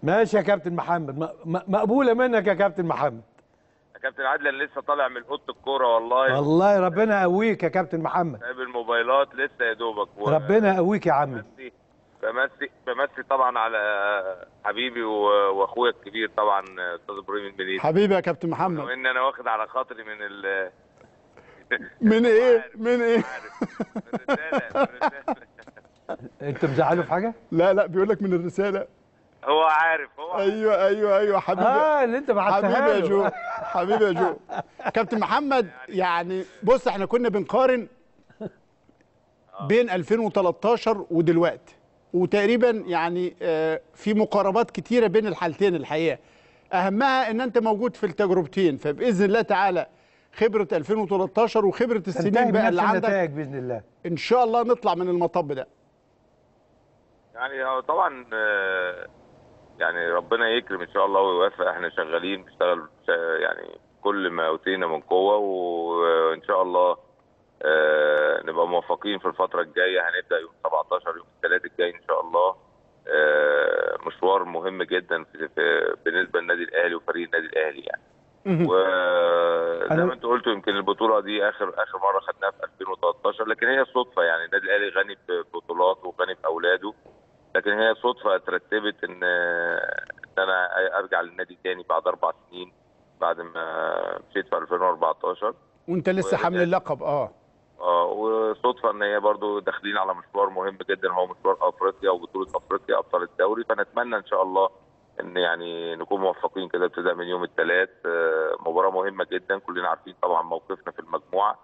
ماشي يا كابتن محمد م- م- مقبوله منك يا كابتن محمد يا كابتن عادل انا لسه طالع من اوضه الكوره والله والله ربنا يقويك يا كابتن محمد سايب الموبايلات لسه يا دوبك و- ربنا يقويك يا عمي بمسي بمسي بمسي طبعا على حبيبي و- واخويا الكبير طبعا استاذ ابراهيم المنيسي حبيبي يا كابتن محمد وان انا واخد على خاطري من ال من ايه عارف، من ايه عارف. من الرسالة، من الرسالة. انت مزعله في حاجه لا لا بيقول لك من الرساله هو عارف هو عارف. ايوه ايوه ايوه حبيبي اه اللي انت بعتها حبيبي يا له. جو حبيبي يا جو كابتن محمد يعني بص احنا كنا بنقارن بين 2013 ودلوقتي وتقريبا يعني آه، في مقاربات كتيره بين الحالتين الحقيقه اهمها ان انت موجود في التجربتين فباذن الله تعالى خبره 2013 وخبره تنتهي السنين بقى بنفس اللي عندك النتائج باذن الله ان شاء الله نطلع من المطب ده يعني هو طبعا آه، يعني ربنا يكرم ان شاء الله ويوفق احنا شغالين بنشتغل شا- يعني كل ما اوتينا من قوه وان شاء الله آه، نبقى موفقين في الفتره الجايه هنبدا يوم 17 يوم الثلاث الجاي ان شاء الله آه، مشوار مهم جدا في في- بالنسبه للنادي الاهلي وفريق النادي الاهلي يعني وزي أنا- ما انت قلت يمكن البطوله دي اخر اخر مره خدناها في 2013 لكن هي صدفه يعني النادي الاهلي غني ببطولات وغني باولاده لكن هي صدفه ترتبت ان ان انا ارجع للنادي تاني بعد اربع سنين بعد ما مشيت في 2014 وانت لسه حامل اللقب اه اه وصدفه ان هي برضو داخلين على مشوار مهم جدا هو مشوار افريقيا وبطوله افريقيا ابطال الدوري فنتمنى ان شاء الله ان يعني نكون موفقين كده ابتداء من يوم الثلاث مباراه مهمه جدا كلنا عارفين طبعا موقفنا في المجموعه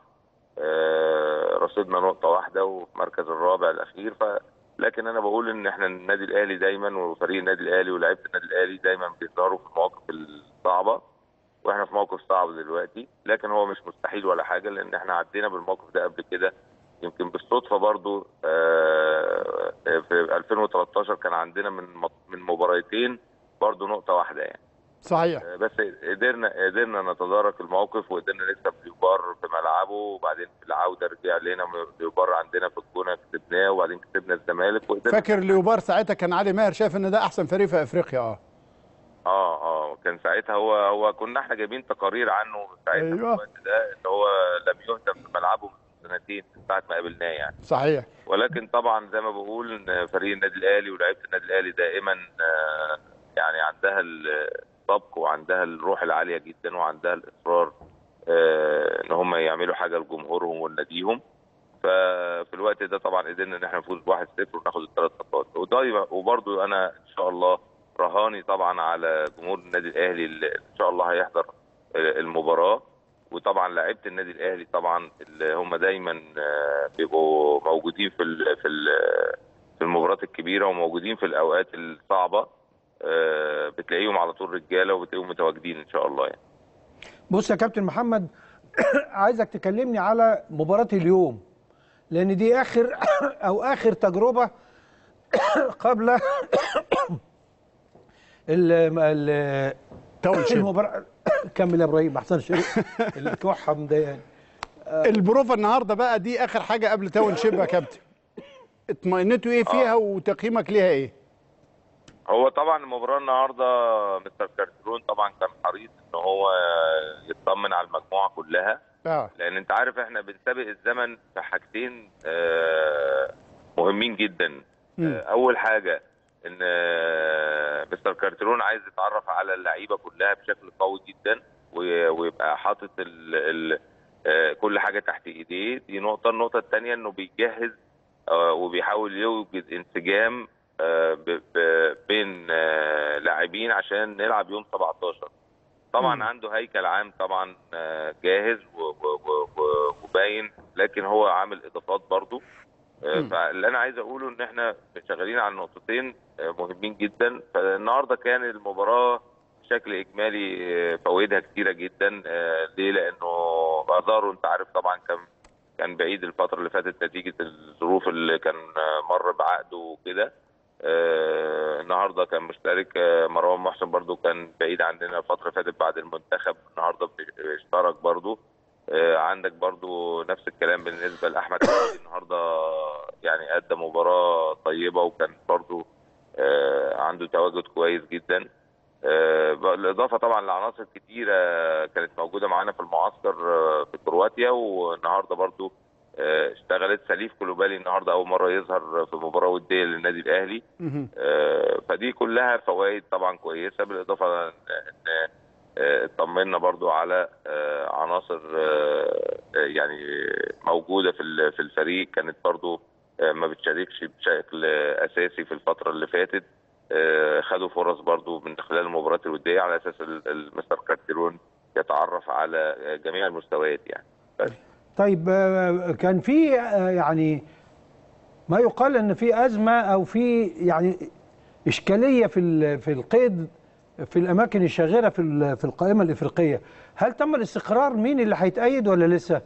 آه، رصيدنا نقطه واحده وفي المركز الرابع الاخير ف لكن انا بقول ان احنا النادي الاهلي دايما وفريق النادي الاهلي ولاعيبه النادي الاهلي دايما بيظهروا في المواقف الصعبه واحنا في موقف صعب دلوقتي لكن هو مش مستحيل ولا حاجه لان احنا عدينا بالموقف ده قبل كده يمكن بالصدفه برضو آه، في 2013 كان عندنا من مط- من مباراتين برضو نقطه واحده يعني صحيح آه، بس قدرنا قدرنا نتدارك الموقف وقدرنا نكسب ليوبار في ملعبه وبعدين في العوده رجع لنا ليوبار عندنا في الجونه كسبناه وبعدين كسبنا الزمالك وقدرنا فاكر ليوبار ساعتها كان علي ماهر شايف ان ده احسن فريق في افريقيا اه اه اه كان ساعتها هو هو كنا احنا جايبين تقارير عنه ساعتها أيوة. في الوقت ده ان هو لم يهتم في ملعبه من سنتين من ساعه ما قابلناه يعني صحيح ولكن طبعا زي ما بقول ان فريق النادي الاهلي ولاعيبه النادي الاهلي دائما آه، يعني عندها السبق وعندها الروح العاليه جدا وعندها الاصرار آه، ان هم يعملوا حاجه لجمهورهم ولناديهم ففي الوقت ده طبعا قدرنا ان احنا نفوز 1-0 وناخد الثلاث نقاط وده وبرده انا ان شاء الله رهاني طبعا على جمهور النادي الاهلي اللي ان شاء الله هيحضر آه، المباراه وطبعا لعيبه النادي الاهلي طبعا اللي هم دايما آه، بيبقوا موجودين في ال في ال في المباريات الكبيره وموجودين في الاوقات الصعبه آه، بتلاقيهم على طول رجاله وبتلاقيهم متواجدين ان شاء الله يعني بص يا كابتن محمد عايزك تكلمني على مباراة اليوم لأن دي آخر أو آخر تجربة قبل ال ال تاون شيب المباراة كمل يا إبراهيم أحسن شيء الكحة مضايقاني البروفا النهارده بقى دي اخر حاجه قبل تاون شيب يا كابتن اطمئنتوا ايه فيها وتقييمك ليها ايه هو طبعا المباراه النهارده مستر كارترون طبعا كان حريص ان هو يطمن على المجموعه كلها اه لان انت عارف احنا بنسابق الزمن في حاجتين آه، مهمين جدا مم. آه، اول حاجه ان آه، مستر كارترون عايز يتعرف على اللعيبه كلها بشكل قوي جدا وي- ويبقى حاطط ال ال آه، كل حاجه تحت ايديه دي نقطه النقطه الثانيه انه بيجهز آه، وبيحاول يوجد انسجام آه، ب- ب- بين آه، لاعبين عشان نلعب يوم 17 طبعا مم. عنده هيكل عام طبعا آه، جاهز و- و- و- و- وباين لكن هو عامل اضافات برضو آه، مم. فاللي انا عايز اقوله ان احنا شغالين على نقطتين آه، مهمين جدا فالنهارده كان المباراه بشكل اجمالي آه، فوائدها كتيره جدا آه، ليه لانه ازارو انت عارف طبعا كان كان بعيد الفتره اللي فاتت نتيجه الظروف اللي كان آه، مر بعقده وكده آه، النهارده كان مشترك آه، مروان محسن برضو كان بعيد عننا الفتره اللي فاتت بعد المنتخب النهارده اشترك برضو آه، عندك برضو نفس الكلام بالنسبه لاحمد حمدي النهارده يعني ادى مباراه طيبه وكان برضو آه، عنده تواجد كويس جدا آه، بالاضافه طبعا لعناصر كتيره كانت موجوده معانا في المعسكر آه، في كرواتيا والنهارده برضو آه، اشتغلت سليف كلوبالي النهارده اول مره يظهر في مباراه وديه للنادي الاهلي مهم. آه، فدي كلها فوائد طبعا كويسه بالاضافه ان إن، آه، اطمنا برضو على آه، عناصر آه، آه، يعني موجوده في ال- في الفريق كانت برضو آه، ما بتشاركش بشكل آه، اساسي في الفتره اللي فاتت آه، خدوا فرص برضو من خلال المباريات الوديه على اساس ال- المستر كارتيرون يتعرف على آه، جميع المستويات يعني بس طيب آه، كان في آه، يعني ما يقال ان في ازمه او في يعني اشكاليه في ال- في القيد في الاماكن الشاغره في ال- في القائمه الافريقيه هل تم الاستقرار مين اللي هيتأيد ولا لسه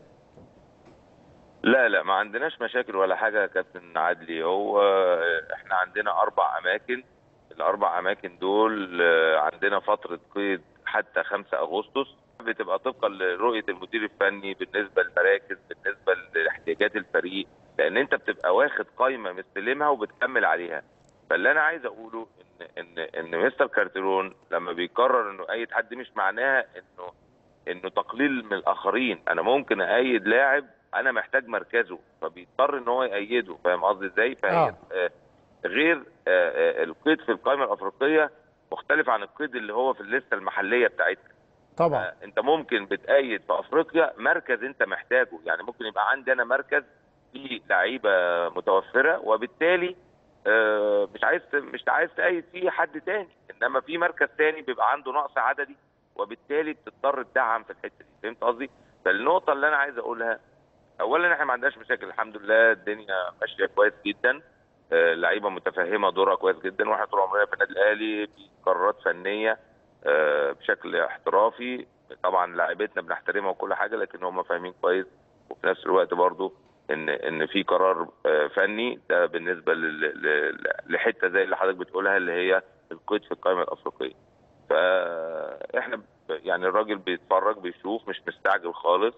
لا لا ما عندناش مشاكل ولا حاجه يا كابتن عدلي هو احنا عندنا اربع اماكن الاربع اماكن دول آه، عندنا فتره قيد حتى 5 اغسطس بتبقى طبقا لرؤيه المدير الفني بالنسبه للمراكز بالنسبه لاحتياجات الفريق لان انت بتبقى واخد قائمه مستلمها وبتكمل عليها فاللي انا عايز اقوله ان ان ان مستر كارتيرون لما بيقرر انه اي حد مش معناها انه انه تقليل من الاخرين انا ممكن ايد لاعب انا محتاج مركزه فبيضطر ان هو يأيده فاهم قصدي ازاي فهي آه. آه. غير آه، آه، القيد في القائمه الافريقيه مختلف عن القيد اللي هو في الليسته المحليه بتاعتنا طبعا آه، انت ممكن بتأيد في افريقيا مركز انت محتاجه يعني ممكن يبقى عندي انا مركز فيه لعيبه متوفره وبالتالي آه، مش عايز مش عايز تأيد فيه حد تاني انما في مركز تاني بيبقى عنده نقص عددي وبالتالي بتضطر تدعم في الحته دي فهمت قصدي؟ فالنقطه اللي انا عايز اقولها اولا احنا ما عندناش مشاكل الحمد لله الدنيا ماشيه كويس جدا آه، اللعيبه متفهمه دورها كويس جدا واحنا طول عمرنا في النادي الاهلي بقرارات فنيه آه، بشكل احترافي طبعا لاعيبتنا بنحترمها وكل حاجه لكن هم فاهمين كويس وفي نفس الوقت برضو ان ان في قرار آه، فني ده بالنسبه لل- لل- لحته زي اللي حضرتك بتقولها اللي هي القيد في القائمه الافريقيه فاحنا ب- يعني الراجل بيتفرج بيشوف مش مستعجل خالص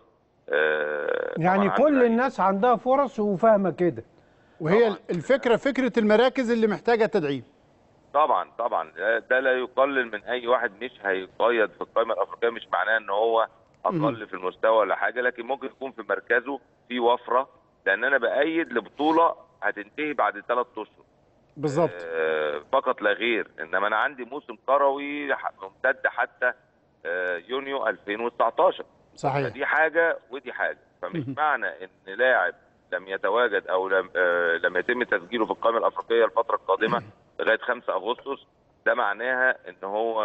آه، يعني طبعاً كل عندنا- الناس عندها فرص وفاهمه كده وهي طبعاً. الفكره فكره المراكز اللي محتاجه تدعيم طبعا طبعا ده لا يقلل من اي واحد مش هيقيد في القائمه الافريقيه مش معناه ان هو اقل في المستوى ولا حاجه لكن ممكن يكون في مركزه في وفره لان انا بايد لبطوله هتنتهي بعد ثلاث اشهر بالظبط آه، فقط لا غير انما انا عندي موسم كروي ح- ممتد حتى آه، يونيو 2019 صحيح فدي حاجه ودي حاجه فمش مهم. معنى ان لاعب لم يتواجد او لم آه لم يتم تسجيله في القائمه الافريقيه الفتره القادمه لغايه 5 اغسطس ده معناها ان هو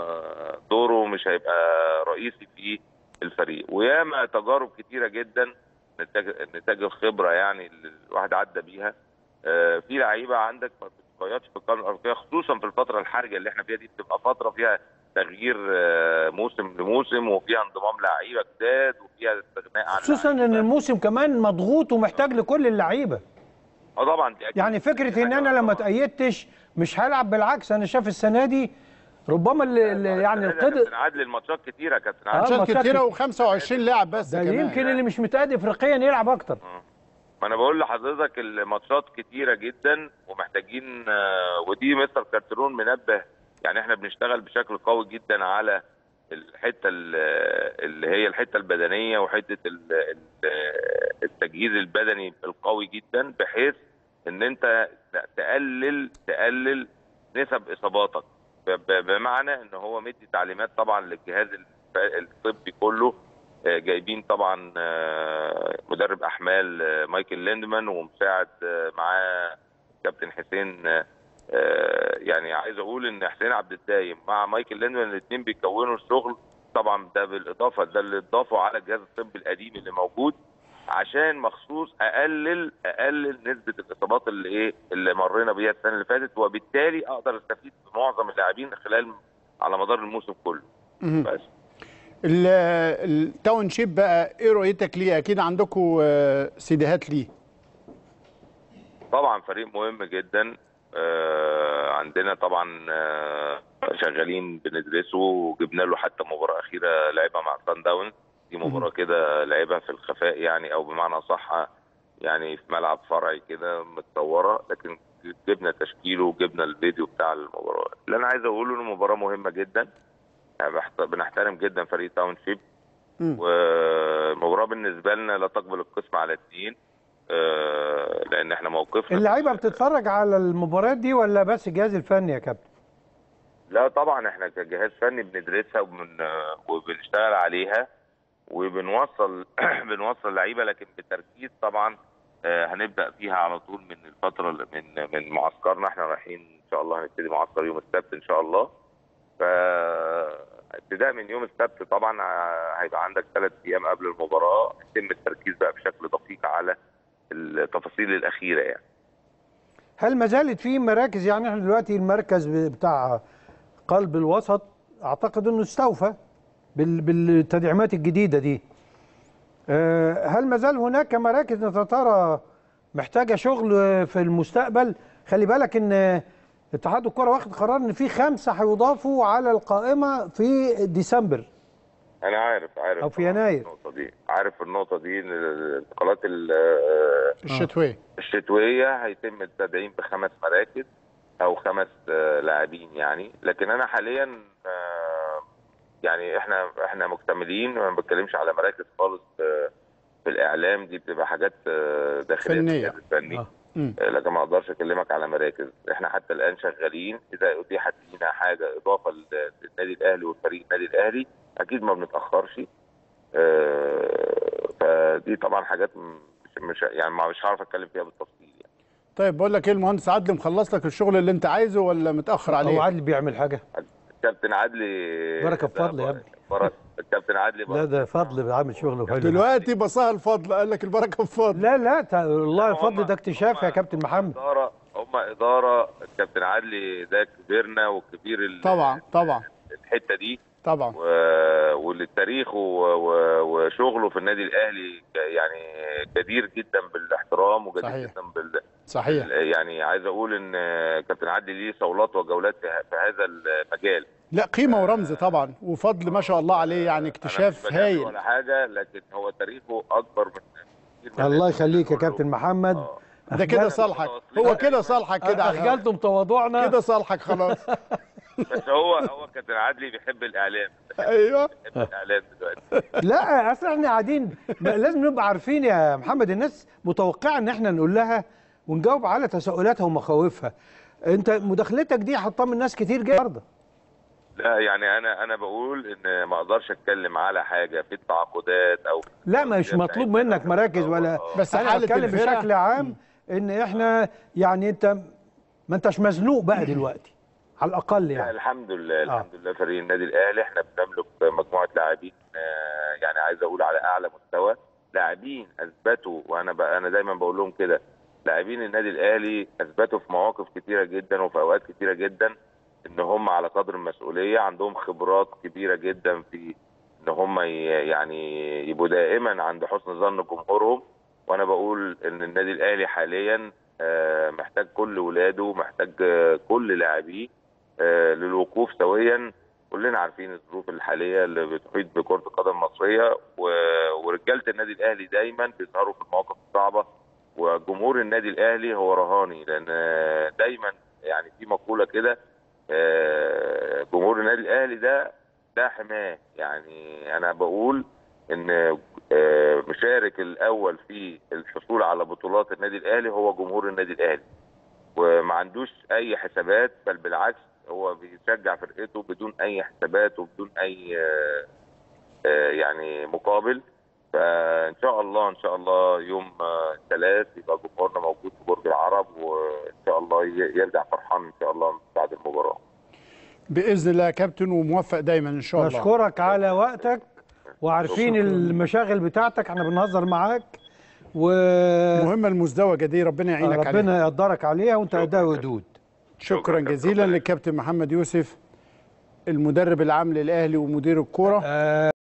دوره مش هيبقى رئيسي في الفريق وياما تجارب كتيره جدا نتاج نتاج الخبره يعني اللي الواحد عدى بيها آه، في لعيبه عندك ما بتتقيدش في القائمه الافريقيه خصوصا في الفتره الحرجه اللي احنا فيها دي بتبقى فتره فيها تغيير آه، موسم لموسم وفيها انضمام لعيبه جداد وفيها استغناء عن خصوصا ان لعيبة. الموسم كمان مضغوط ومحتاج لكل اللعيبه اه طبعا دي أكيد. يعني فكره ان حاجة انا لما طبعاً. تأيدتش مش هلعب بالعكس انا شايف السنه دي ربما اللي اللي يعني السنة دي يا القدر كابتن عادل الماتشات كتيره يا كابتن عادل عشان ماتشات كتيره و25 لاعب بس ده كمان يمكن اللي مش متأيد افريقيا يلعب اكتر ما انا بقول لحضرتك الماتشات كتيره جدا ومحتاجين آه، ودي مستر كارترون منبه يعني احنا بنشتغل بشكل قوي جدا على الحته ال- اللي هي الحته البدنيه وحته ال- ال- التجهيز البدني القوي جدا بحيث ان انت تقلل تقلل نسب اصاباتك ب- ب- بمعنى ان هو مدي تعليمات طبعا للجهاز الف- الطبي كله آه، جايبين طبعا آه، مدرب احمال آه، مايكل ليندمان ومساعد آه، معاه كابتن حسين آه، آه، يعني عايز اقول ان حسين عبد الدايم مع مايكل ليندمان الاثنين بيكونوا الشغل طبعا ده بالاضافه ده اللي اضافه على الجهاز الطبي القديم اللي موجود عشان مخصوص اقلل اقلل نسبه الاصابات اللي ايه اللي مرينا بيها السنه اللي فاتت وبالتالي اقدر استفيد بمعظم اللاعبين خلال على مدار الموسم كله مهم. بس ال- التاون شيب بقى ايه رؤيتك ليه اكيد عندكم آه، سيديهات ليه طبعا فريق مهم جدا آه، عندنا طبعا آه، شغالين بندرسه وجبنا له حتى مباراه اخيره لعبها مع سان داونز دي مباراه كده لعبها في الخفاء يعني او بمعنى صح يعني في ملعب فرعي كده متصوره لكن وجبنا تشكيله وجبنا الفيديو بتاع المباراه اللي انا عايز اقوله ان المباراه مهمه جدا يعني بحت- بنحترم جدا فريق تاون شيب مم. والمباراه بالنسبه لنا لا تقبل القسم على اثنين آه، لان احنا موقفنا اللعيبه بتتفرج على المباريات دي ولا بس الجهاز الفني يا كابتن لا طبعا احنا كجهاز فني بندرسها وبن وبنشتغل عليها وبنوصل بنوصل لعيبه لكن بتركيز طبعا آه، هنبدا فيها على طول من الفتره اللي- من من معسكرنا احنا رايحين ان شاء الله هنبتدي معسكر يوم السبت ان شاء الله ف ابتداء من يوم السبت طبعا آه، هيبقى عندك ثلاث ايام قبل المباراه يتم التركيز بقى بشكل دقيق على التفاصيل الاخيره يعني هل ما زالت في مراكز يعني احنا دلوقتي المركز بتاع قلب الوسط اعتقد انه استوفى بال- بالتدعيمات الجديده دي آه، هل ما زال هناك مراكز ترى محتاجه شغل في المستقبل خلي بالك ان اتحاد الكره واخد قرار ان في خمسه هيضافوا على القائمه في ديسمبر انا عارف عارف أو في طبعاً يناير. النقطه دي عارف النقطه دي ان الانتقالات ال- الشتويه الشتويه هيتم التدعيم بخمس مراكز او خمس آه، لاعبين يعني لكن انا حاليا آه، يعني احنا احنا مكتملين ما بتكلمش على مراكز خالص آه، في الاعلام دي بتبقى حاجات آه، داخليه فنية. في الجهاز الفني آه. مم. آه، لكن ما اقدرش اكلمك على مراكز احنا حتى الان شغالين اذا اتيحت لينا حاجه اضافه لل- للنادي الاهلي وفريق النادي الاهلي اكيد ما بنتاخرش آه، فدي طبعا حاجات مش مش يعني ما مش هعرف اتكلم فيها بالتفصيل يعني. طيب بقول لك ايه المهندس عدلي مخلص لك الشغل اللي انت عايزه ولا متاخر هو عليه عادل بيعمل حاجه الكابتن عدلي بركة بفضل يا ابني. بركة الكابتن عدلي لا ده فضل عامل شغل حلو دلوقتي بصاها الفضل قال لك البركه في فضل لا لا تا- والله هم- الفضل ده اكتشاف يا هم- كابتن محمد اداره هم اداره الكابتن عدلي ده كبيرنا وكبير ال- طبعا طبعا الحته دي طبعا و- وللتاريخ و- و- وشغله في النادي الاهلي ك- يعني جدير جدا بالاحترام وجدير صحيح. جدا بال صحيح يعني عايز اقول ان كابتن عدلي ليه صولات وجولات في ه- في هذا المجال لا قيمه ورمز طبعا وفضل ما شاء الله عليه يعني أنا اكتشاف مش بجامل هايل ولا حاجه لكن هو تاريخه اكبر من كتير من الله الناس يخليك يا كله. كابتن محمد آه. ده كده أخجل- صالحك هو كده صالحك كده على الهوا. اخجلتم تواضعنا كده صالحك خلاص بس هو هو كابتن عدلي بيحب الاعلام ايوه بيحب الاعلام دلوقتي لا اصل احنا قاعدين ما- لازم نبقى عارفين يا محمد الناس متوقعه ان احنا نقول لها ونجاوب على تساؤلاتها ومخاوفها انت مداخلتك دي هتطمن ناس كتير جدا النهارده لا يعني انا انا بقول ان ما اقدرش اتكلم على حاجه في التعاقدات او لا مش مطلوب منك مراكز ولا بس انا حالة بتكلم الفرقة- بشكل عام ان احنا يعني انت ما انتش مزنوق بقى دلوقتي على الاقل لا يعني الحمد لله الحمد لله فريق النادي الاهلي احنا بنملك مجموعه لاعبين آه، يعني عايز اقول على اعلى مستوى لاعبين اثبتوا وانا ب... انا دايما بقول لهم كده لاعبين النادي الاهلي اثبتوا في مواقف كتيره جدا وفي اوقات كتيره جدا ان هم على قدر المسؤوليه عندهم خبرات كبيره جدا في ان هم ي... يعني يبقوا دائما عند حسن ظن جمهورهم وانا بقول ان النادي الاهلي حاليا آه، محتاج كل ولاده محتاج آه، كل لاعبيه آه، للوقوف سويا كلنا عارفين الظروف الحاليه اللي بتحيط بكره القدم المصريه و- ورجاله النادي الاهلي دايما بيظهروا في المواقف الصعبه وجمهور النادي الاهلي هو رهاني لان آه، دايما يعني في مقوله كده آه، جمهور النادي الاهلي ده ده حماه يعني انا بقول ان آه، مشارك الاول في الحصول على بطولات النادي الاهلي هو جمهور النادي الاهلي وما عندوش اي حسابات بل بالعكس هو بيشجع فرقته بدون اي حسابات وبدون اي آه، آه، يعني مقابل فان شاء الله ان شاء الله يوم آه، الثلاث يبقى جمهورنا موجود في برج العرب وان شاء الله ي- يرجع فرحان ان شاء الله بعد المباراه باذن الله يا كابتن وموفق دايما ان شاء الله نشكرك على وقتك وعارفين المشاغل بتاعتك احنا بنهزر معاك المهمه المزدوجه دي ربنا يعينك عليها وربنا يقدرك عليها وانت اداء ودود شكرا شكراً. جزيلا للكابتن محمد يوسف المدرب العام للاهلي ومدير الكوره